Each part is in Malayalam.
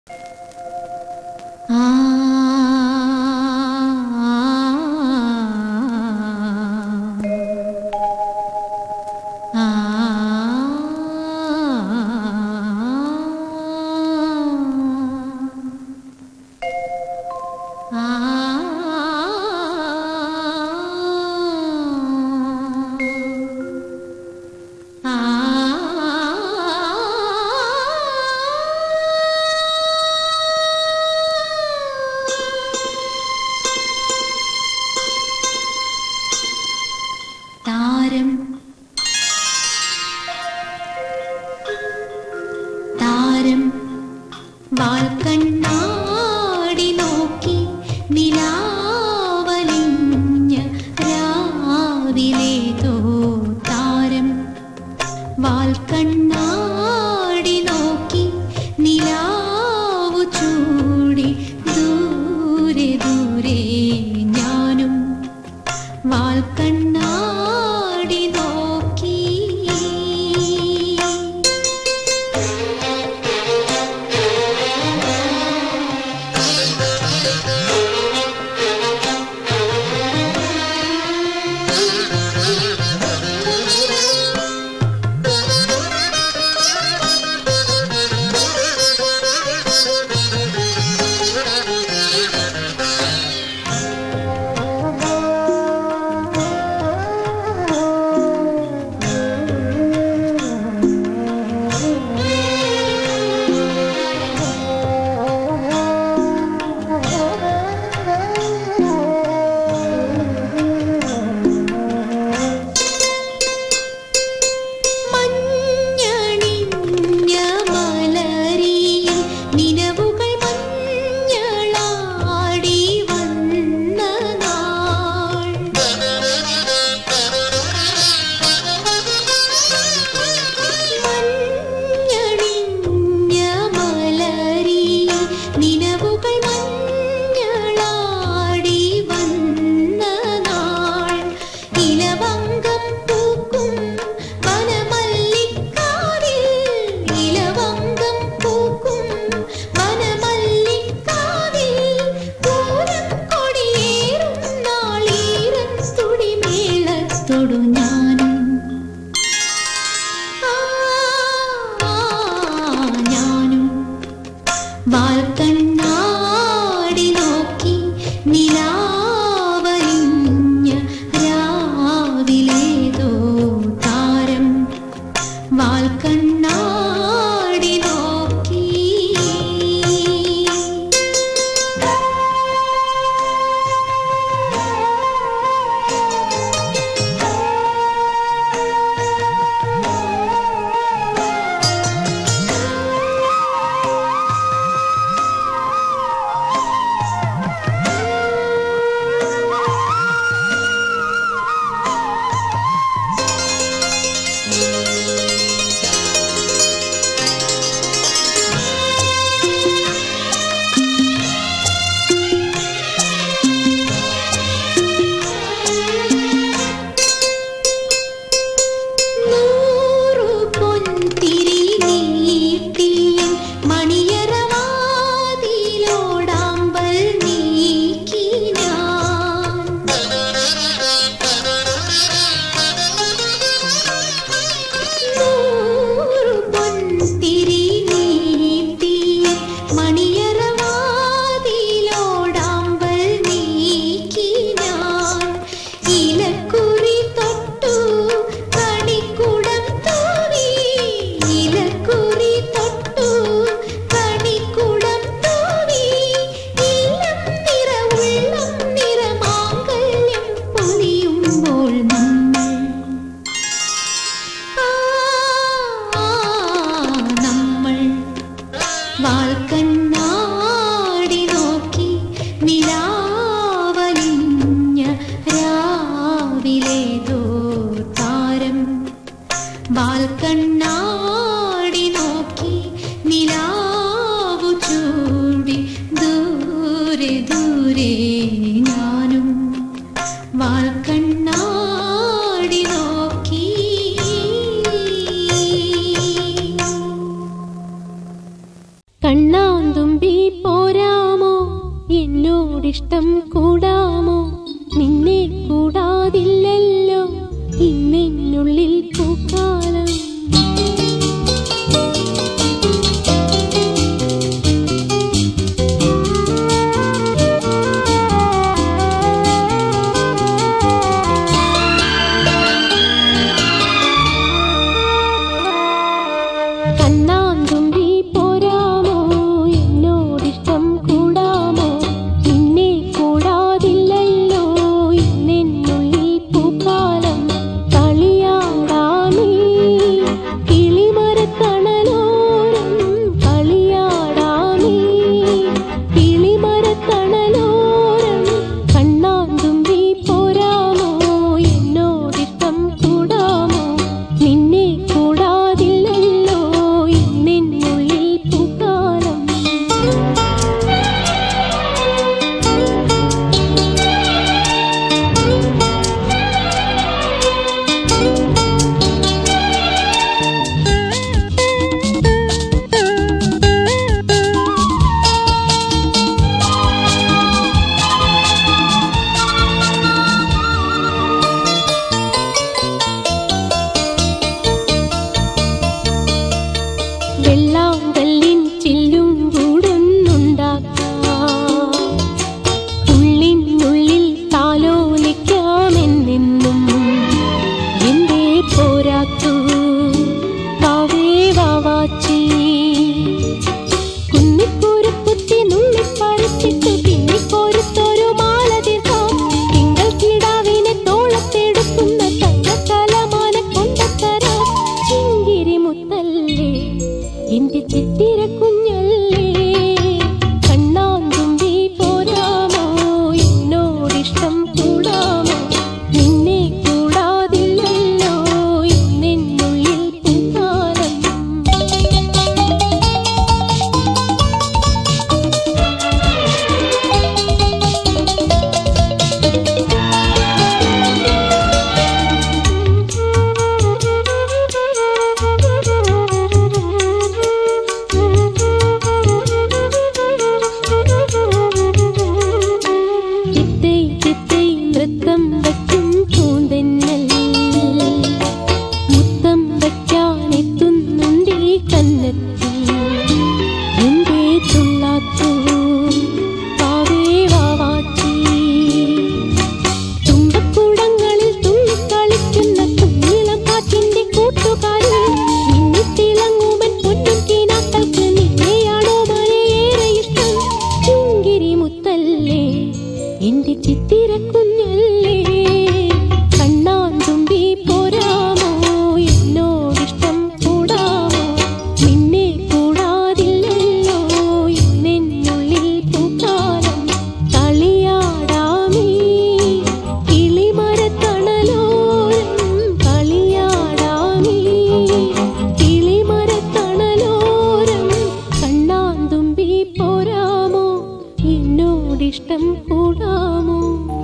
താരം താരം വാൽക്കണ്ണാടി നോക്കി നിലാവലിഞ്ഞ രാവിലേതോ താരം വാൽക്കണ്ണാടി നോക്കി നിലാവു ചൂടി ദൂരെ ദൂരെ ഞാനും വാൽക്കണ്ണാടി നോക്കി മഞ്ഞണിഞ്ഞ മലരിയിൽ നിലവുകൾ മഞ്ഞളാടി വന്ന നാൾ മഞ്ഞണിഞ്ഞ മലരിയിൽ നിലവുകൾ മഞ്ഞളാടി വന്ന നാൾ ഇലവങ്കം പൂക്കും വനമല്ലിക്കാവിൽ ഇലവങ്കം പൂക്കും വനമല്ലിക്കാവിൽ പൂരം കൊടിയേറും നാളീരൻ തുടിമേളത്തൊടു ഞാനും ആ, ഞാനും വാൽക്കണ്ണാടി നോക്കി നിലാവലിഞ്ഞ രാവിലേതോ താരം വാൽക്കണ്ണാടി നോക്കി നൂറു പൊൻതിരി നീട്ടിയ മണിയറവാതിലോടാമ്പൽ നീക്കി ഞാൻ നൂറു പൊൻതിരി നീട്ടിയ മണിയറവാതിലോടാമ്പൽ നീക്കി ഞാൻ ഇലക്കുറി തൊട്ടു കണിക്കുടം തൂവി ഇലക്കുറി തൊട്ടു കണിക്കുടം തൂവി ഇളം നിറവുള്ളം നിറമാംഗല്യം പൊലിയുമ്പോൾ നമ്മൾ ആ, നമ്മൾ വാൽക്കണ്ണാടി നോക്കി നിലാവലിഞ്ഞ രാവിലേതോ താരം വാൽക്കണ്ണാടി നോക്കി നിലാവു ചൂടി ദൂരെ ദൂരെ ഞാനും വാൽക്കണ്ണാടി നോക്കി കണ്ണാന്തും എന്നോടിഷ്ടം കൂടാമോ നിന്നെ കൂടാതില്ലല്ലോ ഇന്നെന്നുള്ളിൽ പൂക്കാലം കണ്ണാന്തുമ്പി പോരാമോ എന്നോടിഷ്ടം കൂടാമോ നിന്നെ കൂടാതില്ലല്ലോ ഇന്നെന്നുള്ളിൽ പൂക്കാലം കളിയാടാമീ കിളിമരത്തണലോരം കളിയാടാമീ കിളിമരത്തണലോരം കണ്ണാന്തുമ്പി പോരാമോ എന്നോടിഷ്ടം കൂടാമോ നിന്നെ കൂടാതില്ലല്ലോ ഇന്നെന്നുള്ളിൽ പൂക്കാലം വെള്ളാങ്കല്ലിൻ ചില്ലും കൂടുന്നുണ്ടാക്കാം ഉള്ളിനുള്ളിൽ താലോലിക്കാമെന്നെന്നും എന്തേ പോരാത്തു വാവേ വാവാച്ചി കുന്നിക്കൂരക്കുത്തി നുള്ളിപ്പറിച്ചിട്ട് പിന്നിക്കോരത്തൊരു മാല തീർക്കാം തിങ്കൾ കിടാവിനെ തോളത്തെടുക്കുന്ന തങ്കക്കലമാന കൊണ്ടത്തരാം ചിങ്കിരി മുത്തല്ലേ എന്റെ ചിത്തിര കുഞ്ഞല്ലേ കണ്ണാന്തുമ്പി പോരാമോ എന്നോടിഷ്ടം കൂടാമോ നിന്നെ കൂടാതില്ലല്ലോ ഇന്നെന്നുള്ളിൽ പൂക്കാലം ചിത്തൈ ചിത്തൈ നൃത്തം വയ്ക്കും പൂന്തെന്നൽ മുത്തം വയ്ക്കാനെത്തുന്നുണ്ടീ കന്നത്തിൽ എന്തേ തുള്ളാത്തു പാവേ വാവാച്ചി തുമ്പക്കുടങ്ങളിൽ തുള്ളിക്കളിക്കുന്ന കുഞ്ഞിളം കാറ്റിന്റെ കൂട്ടുകാരി മിന്നിത്തിളങ്ങുമൻ പൊന്നും കിനാക്കൾക്ക് നിന്നെയാണോ മലയേറെ ഇഷ്ടം ചിങ്കിരി മുത്തല്ലേ എന്റെ ചിത്തിര കുഞ്ഞല്ലേ കണ്ണാന്തുമ്പി പോരാമോ എന്നോടിഷ്ടം കൂടാമോ നിന്നെ കൂടാതില്ലല്ലോ ഇന്നെന്നുള്ളിൽ പൂക്കാലം കളിയാടാമീ കിളിമരത്തണലോരം കളിയാടാമീ കിളിമരത്തണലോരം കണ്ണാന്തുമ്പി പോരാമോ എന്നോടിഷ്ടം കൂടാമോ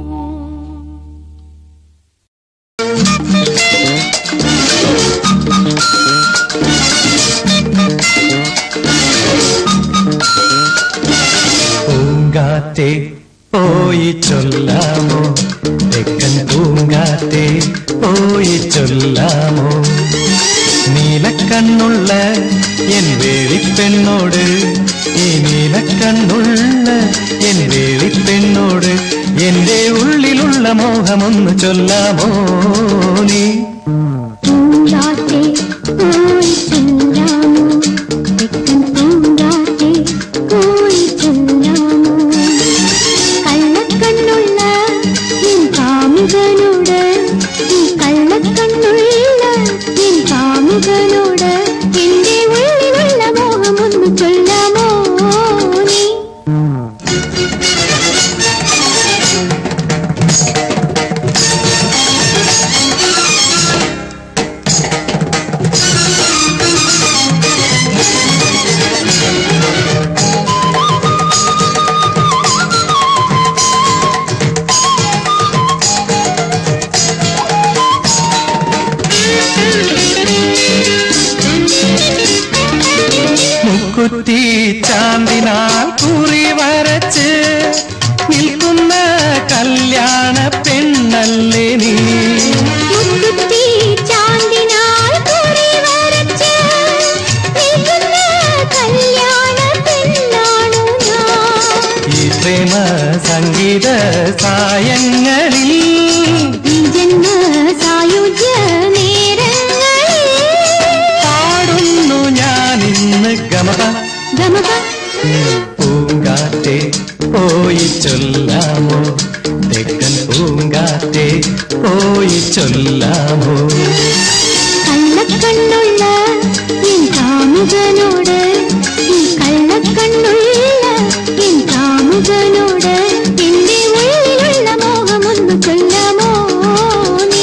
പൂങ്കാറ്റേ പോയി ചൊല്ലാമോ തെക്കൻ പൂങ്കാറ്റേ പോയി ചൊല്ലാമോ നീലക്കണ്ണുള്ള എൻ വേളിപ്പെണ്ണോട് ഈ നീലക്കണ്ണുള്ള എൻ വേളിപ്പെണ്ണോട് എന്റെ ഉള്ളിലുള്ള മോഹമൊന്ന് ചൊല്ലാമോ നീ പൂങ്കാറ്റേ പോയി ചൊല്ലാമോ തെക്കൻ പൂങ്കാറ്റേ പോയി ചൊല്ലാമോ കള്ളക്കണ്ണുള്ള നിൻ കാമുകനോട് ഈ കള്ളക്കണ്ണുള്ള നിൻ കാമുകനോട് എന്റെ ഉള്ളിലുള്ള മോഹമൊന്ന് ചൊല്ലാമോ നീ മുക്കുറ്റി ചാന്തിനാൽ കുറി വരച്ച് നിൽക്കും സായങ്ങളിൽ ഈ ജന്മ സായുജ്യ നേരങ്ങളിൽ പാടുന്നു ഞാൻ ഇന്ന് ഗമപ ഗമപ പൂങ്കാറ്റെ പോയി ചൊല്ലാമോ തെക്കൻ പൂങ്കാറ്റെ പോയി ചൊല്ലാമോ കള്ളക്കണ്ണുള്ള എൻ കാമുകനോട് ഈ കള്ളക്കണ്ണുള്ള എൻ കാമുകനോട് എന്റെ ഉള്ളിലുള്ള മോഹമൊന്നു ചൊല്ലാമോ നീ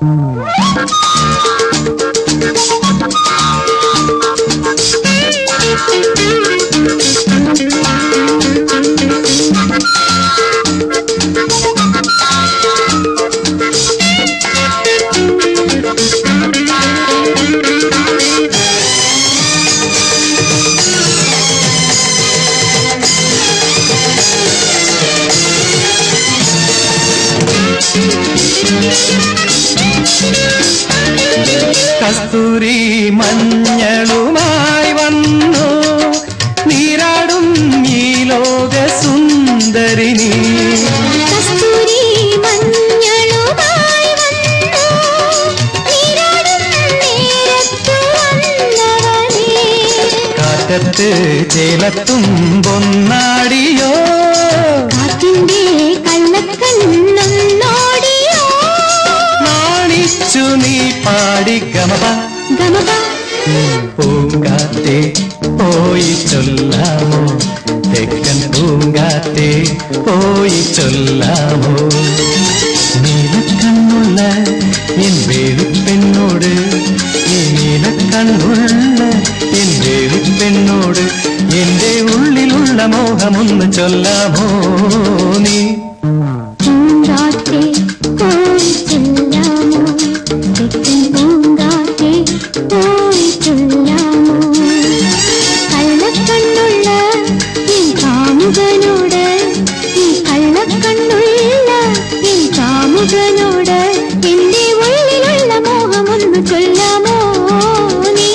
കസ്തൂരി മഞ്ഞളുമായി വന്നു നീരാടും ഈ ലോക സുന്ദരിനി കസ്തൂരി മഞ്ഞളുമായി വന്നു നീരാടും നേരത്തു വന്നവനേ കാറ്റത്ത് ചേലത്തും പൊന്നാടിയോ കാറ്റിന്റെ കള്ളക്കണ്ണൊന്നോടിയോ നാണിച്ചു നീ പാടി ഗമപ ഗമപ പൂങ്കാറ്റെ പോയി ചൊല്ലാമോ തെക്കൻ പൂങ്കാറ്റെ പോയി ചൊല്ലാമോ നീലക്കണ്ണുള്ള എൻ വേളിപ്പെണ്ണോട് ഈ നീലക്കണ്ണുള്ള എൻ വേളിപ്പെണ്ണോട് എന്റെ ഉള്ളിലുള്ള മോഹമൊന്ന് ചൊല്ലാമോ നീ പൂങ്കാറ്റേ പോയി ചെല്ലാമോ തെക്കൻ പൂങ്കാറ്റേ പോയി ചൊല്ലാമോ കള്ളക്കണ്ണുള്ള ഈ കാമുകനോട് ഈ കള്ളക്കണ്ണുള്ള ഈ കാമുകനോട് എന്റെ ഉള്ളിലുള്ള മോഹമൊന്നു ചൊല്ലാമോ നീ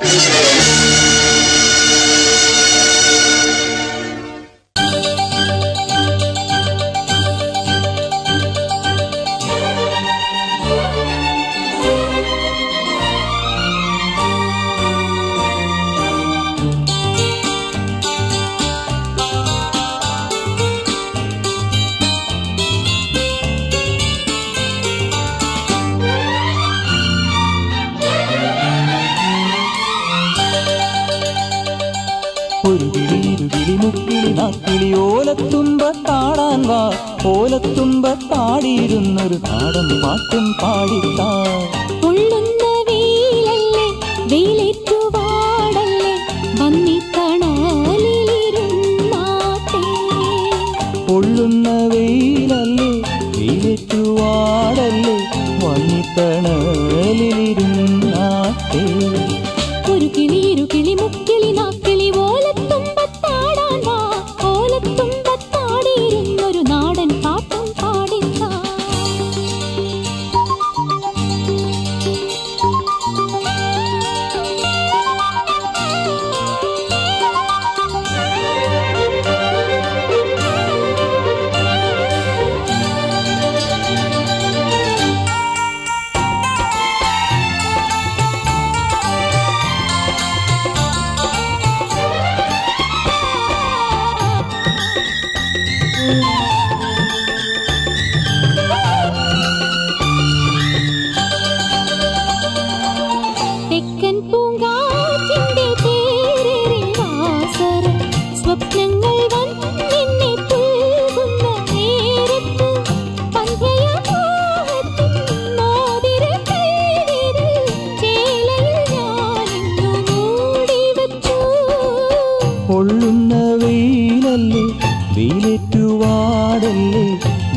ഒരു കിളി ഇരുകിളി മുക്കിളി നാക്കിളി ഓലത്തുമ്പത്താടാൻ വാ ഓലത്തുമ്പത്താടിയിരുന്നൊരു നാടൻ പാട്ടും പാടിത്താ പൊള്ളുന്ന വെയിലല്ലേ വെയിലേറ്റുവാടല്ലേ വന്നിത്തണലിരുന്നാട്ടെ പൊള്ളുന്ന വെയിലല്ലേ വെയിലേറ്റുവാടല്ലേ വന്നിത്തണലിരുന്നാട്ടേ ഒരു കിളി ഇരു കിളി മുക്കിളി നാക്കിളി ഓലത്തുമ്പത്താടാൻ വാ ഓലത്തുമ്പത്താടിയിരുന്നൊരു നാടൻ പാട്ടും പാടിത്താ തെക്കൻ പൂങ്കാറ്റിന്റെ പേരേറെ വാസര സ്വപ്നങ്ങൾ വന്നെന്നെ പുൽകുന്ന നേരത്ത് പന്ഥയമോഹത്തിൻ മോതിര കൈവിരൽ ചേലയിൽ ഞാനിന്നു മൂടിവച്ചു പൊള്ളുന്ന വെയിലല്ലേ വെയിലേറ്റുവാടല്ലേ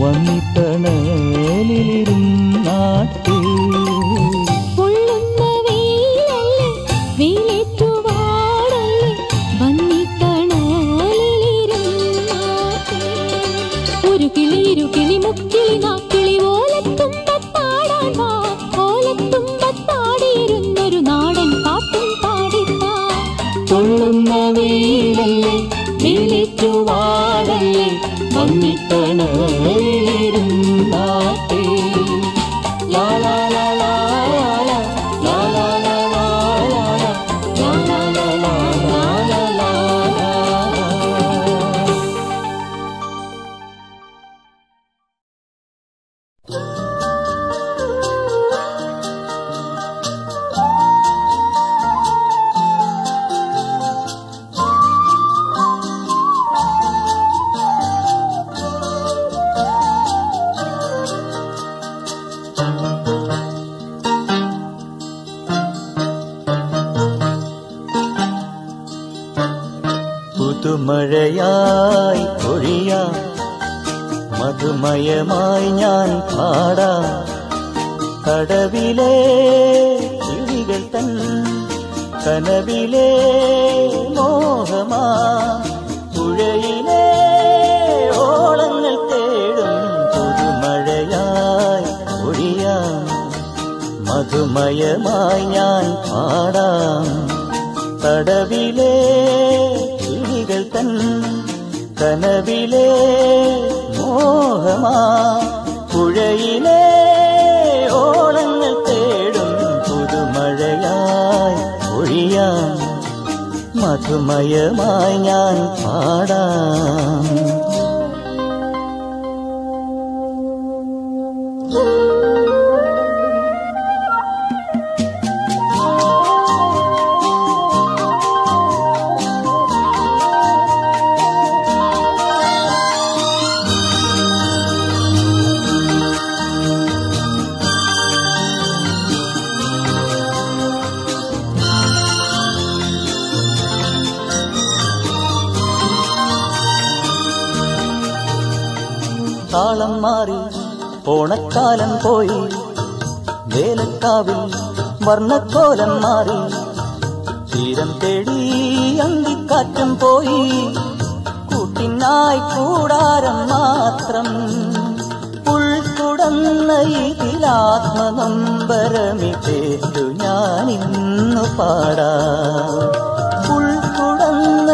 വന്നിത്തണലിരുന്നാട്ടേ പൊള്ളുന്ന വെയിലല്ലേ വെയിലേറ്റുവാടല്ലേ വന്നിത്തണലിരുന്നാട്ടെ ഒരു കിളി ഇരു കിളി മുക്കിളി നാക്കിളി ഓലത്തുമ്പത്താടാൻ വാ ഓലത്തുമ്പത്താടിയിരുന്നൊരു നാടൻ പാട്ടും പാടിത്താ പൊള്ളുന്ന വെയിലല്ലേ വെയിലേറ്റുവാടല്ലേ വന്നിത്തണലിരുന്നാട്ടേ പുതുമഴയായി പൊഴിയാം മധുമയമായി ഞാൻ പാടാം കടവിലെ കിളികൾ തൻ കനവിലെ മോഹമാ പുഴയിലെ ഓളങ്ങൾ തേടും പുതുമഴയായി ഒഴിയാം മധുമയമായി ഞാൻ പാടാം തടവിലെ കിളികൾ തൻ കനവിലെ മോഹമാ പുഴയിലെ ഓളങ്ങൾ തേടും പുതുമഴയായി ഒഴിയാം മധുമയമായി ഞാൻ പാടാം താളം മാറി ഓണക്കാലം പോയി വേലക്കാവിൽ വർണ്ണക്കോലം മാറി തീരം തേടി അന്തിക്കാറ്റും പോയി കൂട്ടിനായി കൂടാരം മാത്രം ഉൾക്കുടന്ന ഇതിലാത്മനമ്പരമിട്ടേറ്റു ഞാനിന്നു പാടാം ഉൾക്കുടന്ന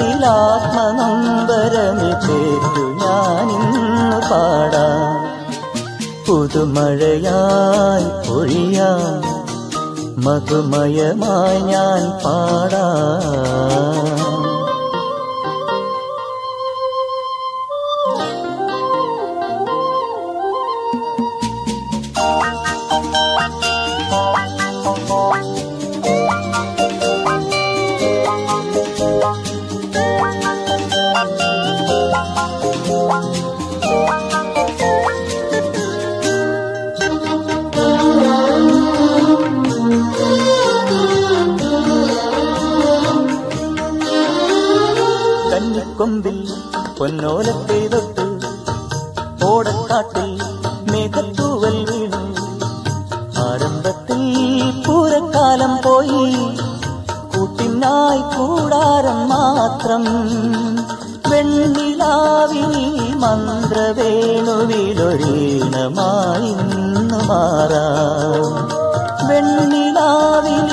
ഇതിലാത്മനമ്പരമിട്ടേറ്റു ഞാനിന്നു പാടാം പുതുമഴയായി പൊഴിയാം മധുമയമായി ഞാൻ പാടാം കന്നിക്കൊമ്പിൽ പൊന്നോലത്തെ തൊട്ട് ഓടക്കാട്ടിൽ മേഘത്തൂവൽ വീണു ആരംഭത്തിൽ പൂരക്കാലം പോയി കൂട്ടിനായി കൂടാരം മാത്രം വെണ്ണിലാവിൽ മന്ത്രവേണുവിലൊരീണമായി ഇന്നു മാറാം വെണ്ണിലാവിൽ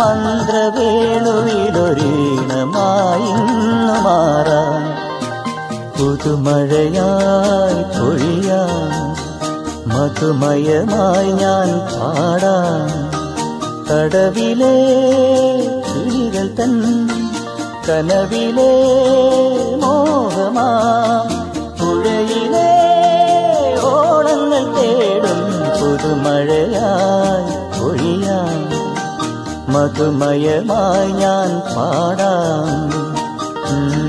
മന്ത്രവേണുവിലൊരീണമായി ഇന്നു മാറാം പുതുമഴയായി പൊഴിയാം മധുമയമായി ഞാൻ പാടാം കടവിലെ കിളികൾ തൻ കനവിലെ മോഹമാ പുഴയിലെ ഓളങ്ങൾ തേടും പുതുമഴയായി പൊഴിയാം മധുമയമായി ഞാൻ പാടാം ഉം.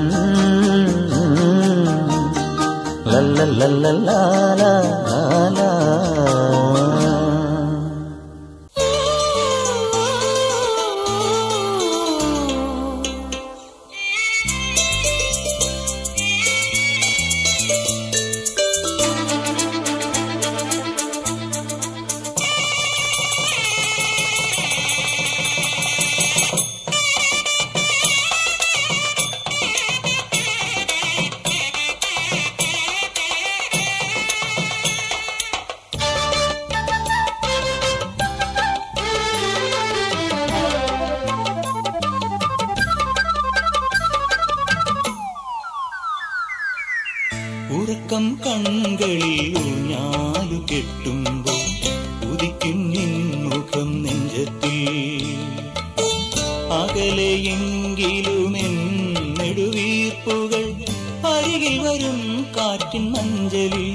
ലല്ലല്ലല്ലലാലാലാലാ. ഉറക്കം കൺകളിൽ ഊഞ്ഞാലു കെട്ടുമ്പോൾ ഉദിക്കും നിൻമുഖം നെഞ്ചത്തിൽ അകലെയെങ്കിലും നെടുവീർപ്പുകൾ അരികിൽ വരും കാറ്റിൻ മഞ്ചലിൽ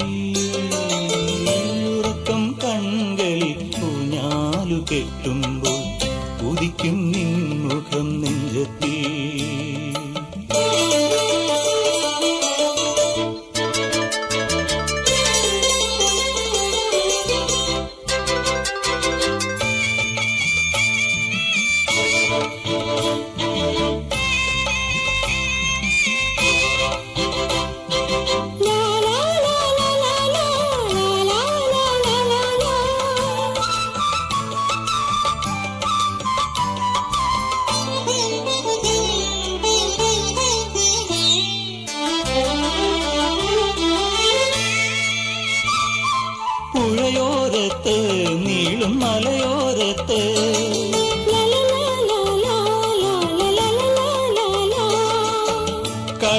ഉറക്കം കൺകളിൽ ഊഞ്ഞാലു കെട്ടുമ്പോൾ ഉദിക്കും നിൻമുഖം നെഞ്ചത്തിൽ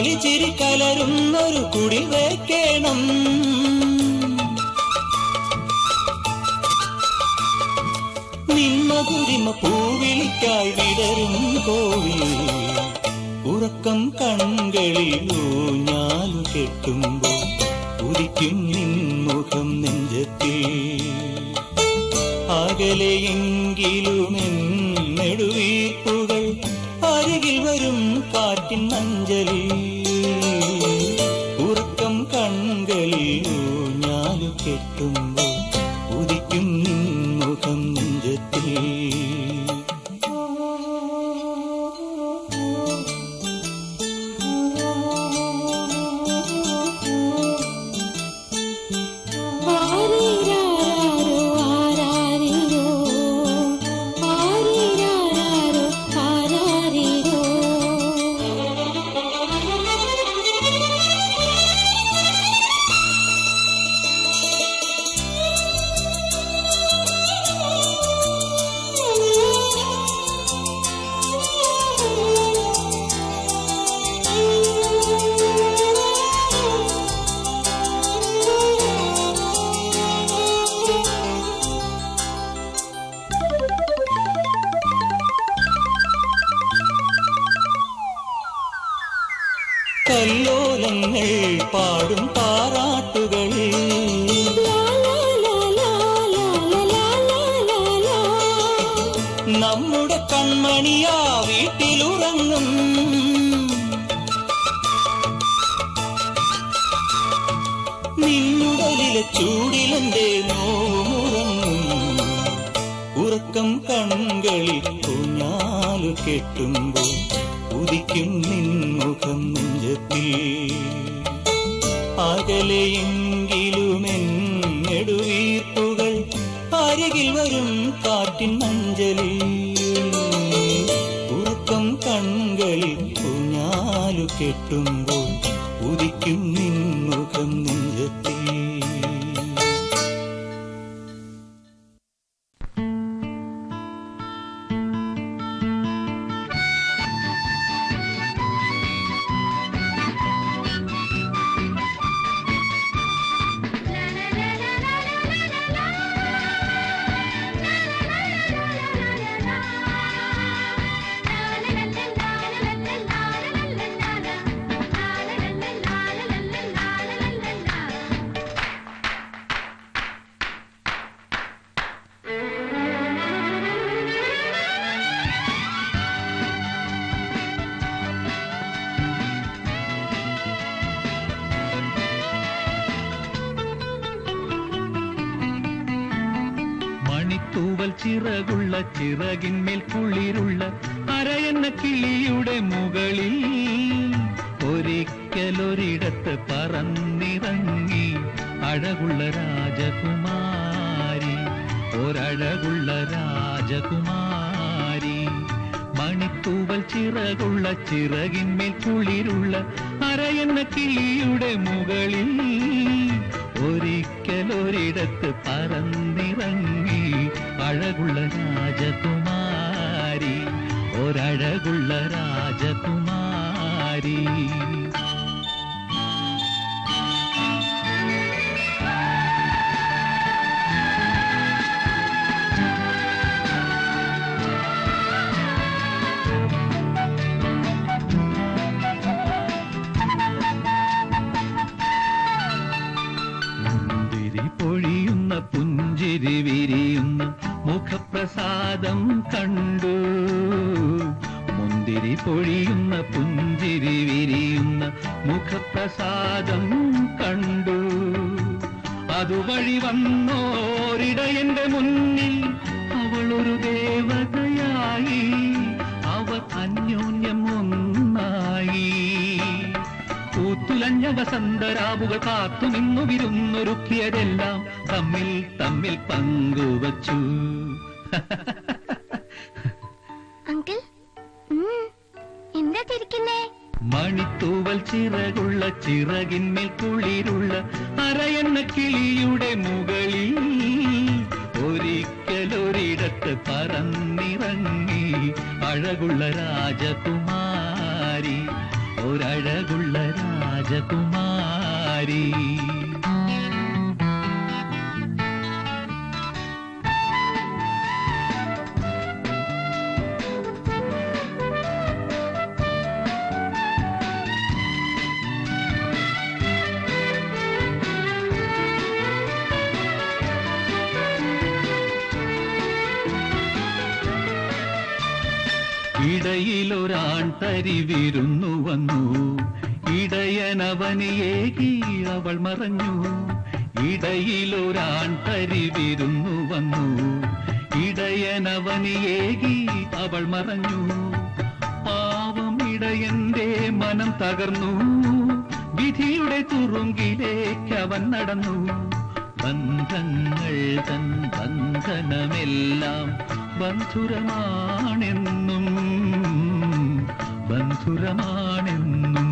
കളിച്ചിരി കലരുന്നൊരു കുടിൽ വെക്കണം നിന്ന കുടിമ പൂവിളിക്കായി വിടരും കോവിൽ ഉറക്കം കൺകളിൽ ഊഞ്ഞാലു കെട്ടുമ്പോൾ ഉദിക്കും നിൻമുഖം നെഞ്ചത്തിൽ അകലെയെങ്കിലുമെൻ നെടുവീർപ്പുകൾ അരികിൽ വരും കാറ്റിൻ മഞ്ചലിൽ ഉറക്കം കൺകളിൽ ഊഞ്ഞാലു കെട്ടുമ്പോൾ ഉദിക്കും നിൻമുഖം നെഞ്ചത്തിൽ ആരീരാരാരോ ആരാരിരോ ആരീരാരാരോ ആരാരിരോ കല്ലോലങ്ങൾ പാടും താരാട്ടുകളിൽ നമ്മുടെ കൺമണിയാ വീട്ടിലുറങ്ങും നിന്നുടലിലെ ചൂടിലെന്റെ നോവുമുറങ്ങും ഉറക്കം കൺകളിൽ കുഞ്ഞാലു കെട്ടുമ്പോൾ ഉദിക്കും നിൻമുഖം നെഞ്ചത്തിൽ അകലെയെങ്കിലുമെൻ നെടുവീർപ്പുകൾ അരികിൽ വരും കാറ്റിൻ മഞ്ചലിൽ ഉറക്കം കൺകളിൽ കുഞ്ഞാലു കെട്ടുമ്പോൾ ഉദിക്കും നിൻമുഖം നെഞ്ചത്തിൽ മണിത്തൂവൽ ചിറകുള്ള ചിറകിന്മേൽ കുളിരുള്ള അരയെന്ന കിളിയുടെ മുകളിൽ ഒരിക്കലൊരിടത്ത് പറന്നിറങ്ങി അഴകുള്ള രാജകുമാരി ഒരഴകുള്ള രാജകുമാരി മണിത്തൂവൽ ചിറകുള്ള ചിറകിന്മേൽ കുളിരുള്ള അരയെന്ന കിളിയുടെ മുകളിൽ ഒരിക്കലൊരിടത്ത് പറന്നിറങ്ങി അഴകുള്ള രാജകുമാരി ഒരഴകുള്ള രാജകുമാരി മുന്തിരി പൊഴിയുന്ന പുഞ്ചിരി വിരിയുന്ന മുഖപ്രസാദം കണ്ടു മുന്തിരി പൊഴിയുന്ന പുഞ്ചിരി വിരിയുന്ന മുഖപ്രസാദം കണ്ടു അതുവഴി വന്നോരിടയന്റെ മുന്നിൽ അവളൊരു ദേവതയായി അവർ അന്യോന്യം ഒന്നായി പൂത്തുലഞ്ഞ വസന്തരാവുകൾ കാത്തു നിന്നു വിരുന്നൊരുക്കിയതെല്ലാം തമ്മിൽ തമ്മിൽ പങ്കുവച്ചു അങ്കിൾ എന്താ ചിരിക്കുന്നേ മണിത്തൂവൽ ചിറകുള്ള ചിറകിന്മേൽ കുളിരുള്ള അരയെന്ന കിളിയുടെ മുകളിൽ ഒരിക്കലൊരിടത്ത് പറന്നിറങ്ങി അഴകുള്ള രാജകുമാരി ഇടയിലൊരഴകുള്ള രാജകുമാരി ഇടയിലൊരാൺ തരി വിരുന്നു വന്നു ഇടയനവനിയേകി അവൾ മറഞ്ഞു ഇടയിലൊരാൺ തരി വിരുന്നു വന്നു ഇടയനവനിയേകി അവൾ മറഞ്ഞു പാവം ഇടയന്റെ മനം തകർന്നു വിധിയുടെ തുറുങ്കിലേക്ക് അവൻ നടന്നു ബന്ധങ്ങൾ തൻ ബന്ധനമെല്ലാം ബന്ധുരമാണെന്നും ബന്ധുരമാണെന്നും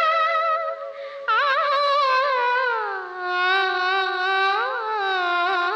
ആ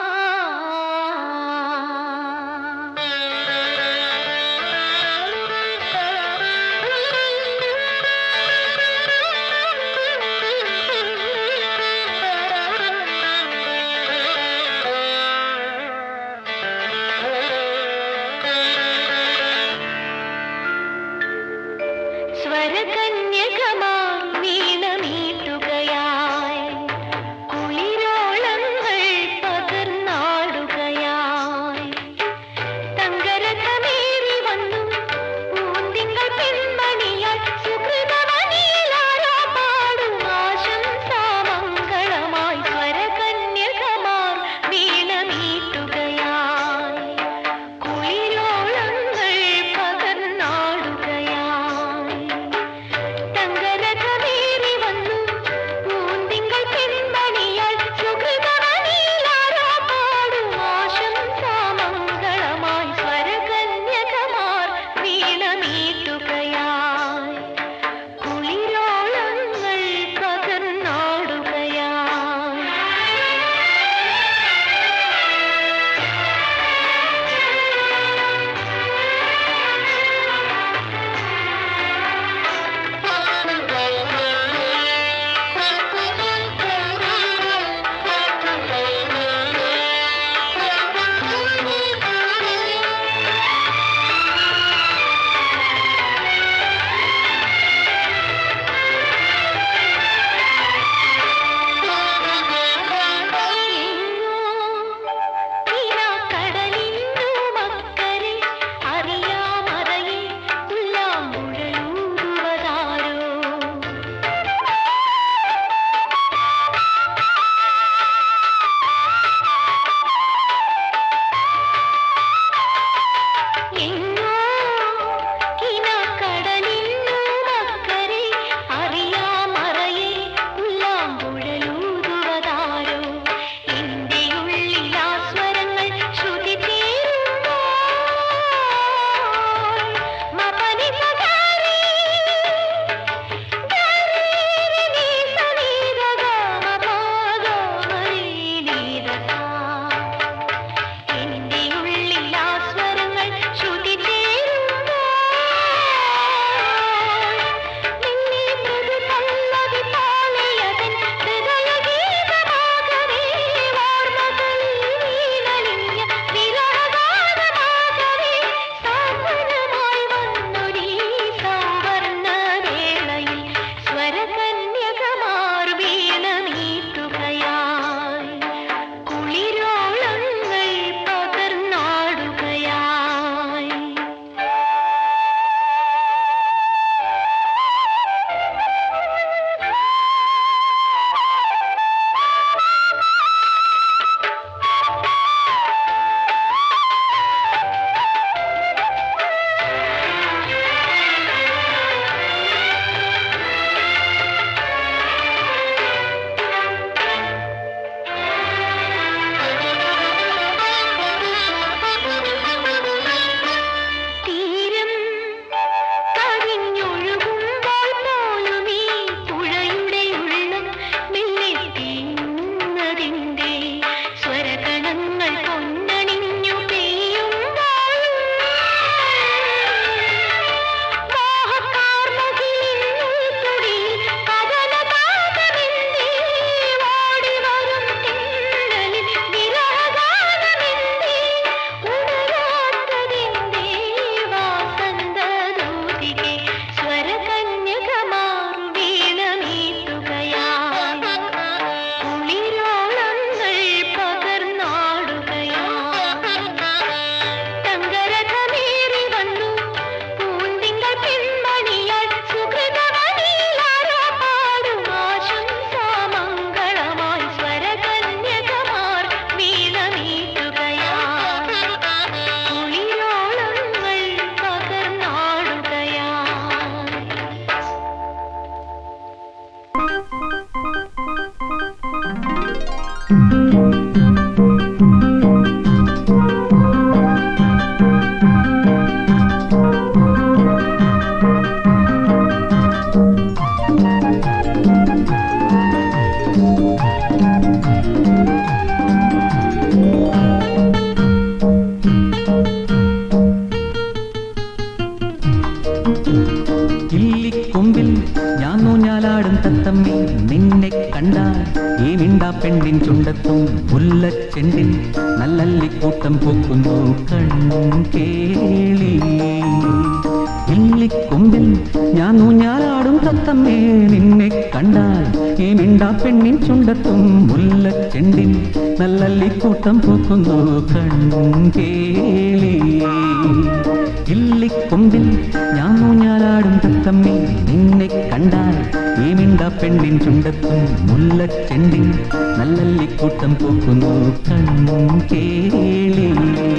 പെണ്ണിൻ ചുണ്ടത്തും മുല്ലച്ചെണ്ടിൻ നല്ലല്ലിക്കൂട്ടം പൂക്കുന്നു കൺകേളി ഇല്ലിക്കൊമ്പിൽ ഞാൻ ഊഞ്ഞാലാടും തത്തമ്മേ നിന്നെ കണ്ടാൽ ഈ മിണ്ടാ പെണ്ണിൻ ചുണ്ടത്തും മുല്ലച്ചെണ്ടിൻ നല്ലല്ലിക്കൂട്ടം പൂക്കുന്നു കൺകേളി ഇല്ലിക്കൊമ്പിൽ ഞാൻ ഊഞ്ഞാലാടും തത്തമ്മേ നിന്നെ കണ്ടാൽ ഈ മിണ്ടാ പെണ്ണിൻ ചുണ്ടത്തും മുല്ലച്ചെണ്ടിൻ നല്ലല്ലിക്കൂട്ടം പൂക്കുന്നു കൺകേളി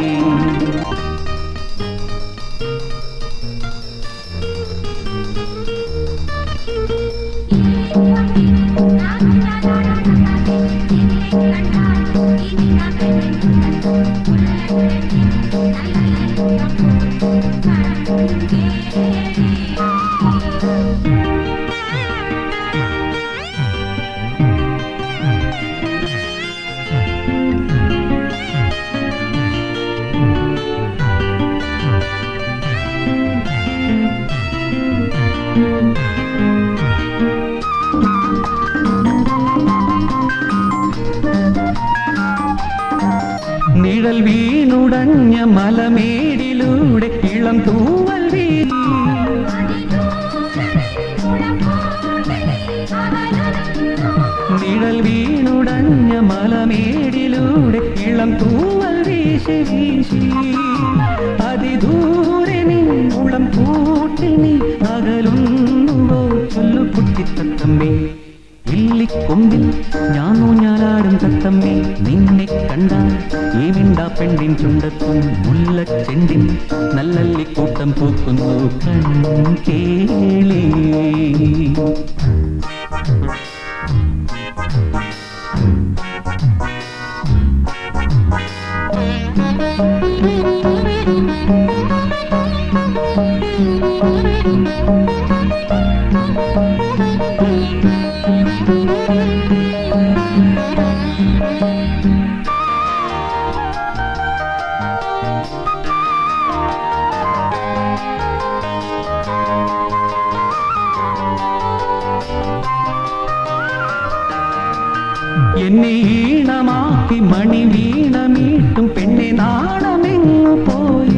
നിഴൽ വീണുടഞ്ഞ മലമേടിലൂടെ ഇളം തൂവൽ വീണി നിഴൽ വീണുടഞ്ഞ മലമേടിലൂടെ ഇളം തൂവൽ വീശി വീശി അതിദൂരെ നീ ഉളം കൂട്ടി നീ അകലുന്നുവോ ചൊല്ലു കുട്ടിത്തത്തമ്മേ ഇല്ലിക്കൊമ്പിൽ ഞാൻ ഊഞ്ഞാലാടും തത്തമ്മേ നിന്നെ കണ്ടാൽ ഈ മിണ്ടാ പെണ്ണിൻ ചുണ്ടത്തും മുല്ലച്ചെണ്ടിൻ നല്ലല്ലിക്കൂട്ടം പൂക്കുന്നു കൺകേളി എന്നെ ഈണമാക്കി മണി വീണമീട്ടും പെണ്ണെ നാണമെങ്ങു പോയി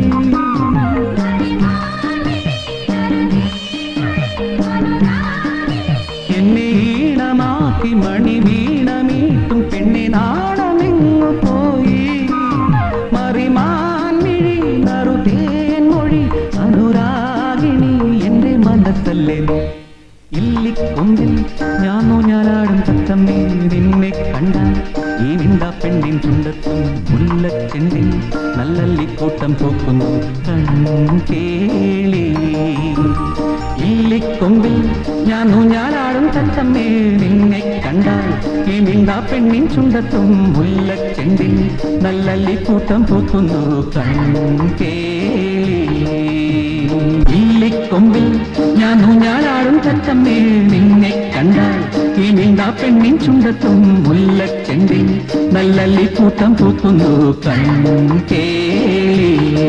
എന്നെ ഈണമാക്കി മണി വീണമീട്ടും പെണ്ണെ നാണമെങ്ങു പോയി മറിമാൻമിഴി നറുതേൻ മൊഴി അനുരാഗിണി എന്റെ മനസ്സല്ലേ ഇല്ലിക്കൊമ്പിൽ ഞാനോ ഞാനാടും തത്തമ്മേ നിന്നെ കണ്ടാൽ ഈ നിന്ദാ പെണ്ണിൻ ചുണ്ടത്തും മുല്ലച്ചെണ്ടിൻ നല്ലല്ലിക്കൂട്ടം പൂക്കുന്നു കൺകേളി ഇല്ലിക്കൊമ്പിൽ ഞാനോ ഞാനാടും തത്തമ്മേ നിന്നെ കണ്ടാൽ ഈ നിന്ദാ പെണ്ണിൻ ചുണ്ടത്തും മുല്ലച്ചെണ്ടിൻ നല്ലല്ലിക്കൂട്ടം പൂക്കുന്നു കൺകേളി ഇല്ലിക്കൊമ്പിൽ ഞാൻ ഊഞ്ഞാലാടും തത്തമ്മേ നിന്നെ കണ്ടാൽ ഈ നീണ്ടാ പെണ്ണിൻ ചുണ്ടത്തും മുല്ലച്ചെണ്ടിൽ നല്ലല്ലി കൂട്ടം പൂക്കുന്നു കൺകേളി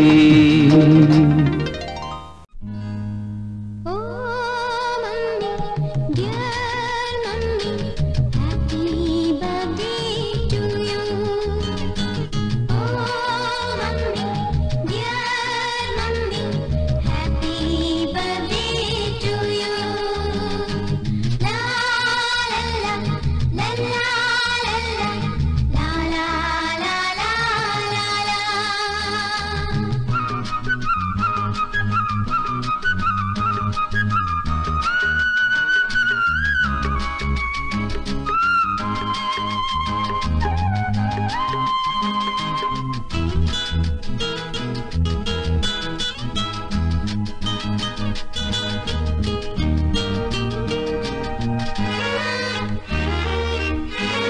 oh mummy dear mummy happy birthday to you oh mummy dear mummy happy birthday to you ലാ ലാ ലാ ലാ ലാ ലാ ലാ ലാ ലാ ലാ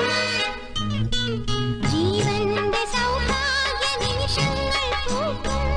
ജീവന്റെ സൗഭാഗ്യ നിമിഷങ്ങൾ പൂക്കും